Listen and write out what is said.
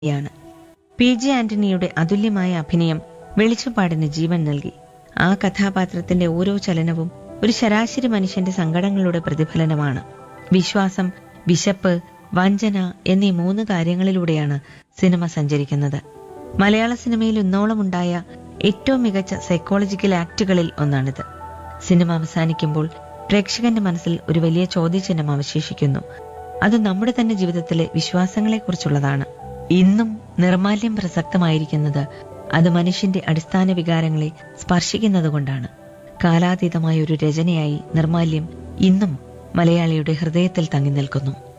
യാണ് P J ആന്റണിയുടെ അതുല്യമായ അഭിനയം വെളിച്ചപ്പാടിന് ജീവൻ നൽകി ആ കഥാപാത്രത്തിന്റെ ഓരോ ചലനവും ഒരു ശരാശരി മനുഷ്യന്റെ സങ്കടങ്ങളുടെ പ്രതിഫലനമാണ് വിശ്വാസം വിശപ്പ് വഞ്ചന എന്നീ മൂന്ന് കാര്യങ്ങളിലൂടെയാണ് സിനിമ സഞ്ചരിക്കുന്നത് മലയാള സിനിമയിൽ ഇന്നോളമുണ്ടായ ഏറ്റവും മികച്ച സൈക്കോളജിക്കൽ ആക്ടുകളിൽ ഒന്നാണിത് സിനിമ അവസാനിക്കുമ്പോൾ പ്രേക്ഷകന്റെ മനസ്സിൽ ഒരു വലിയ ചോദ്യചിഹ്നം അവശേഷിക്കുന്നു അത് നമ്മുടെ തന്നെ ജീവിതത്തിലെ വിശ്വാസങ്ങളെക്കുറിച്ചുള്ളതാണ് ഇന്നും നിർമാല്യം പ്രസക്തമായിരിക്കുന്നത് അത് മനുഷ്യന്റെ അടിസ്ഥാന വികാരങ്ങളെ സ്പർശിക്കുന്നതുകൊണ്ടാണ് കാലാതീതമായ ഒരു രചനയായി നിർമാല്യം ഇന്നും മലയാളിയുടെ ഹൃദയത്തിൽ തങ്ങി നിൽക്കുന്നു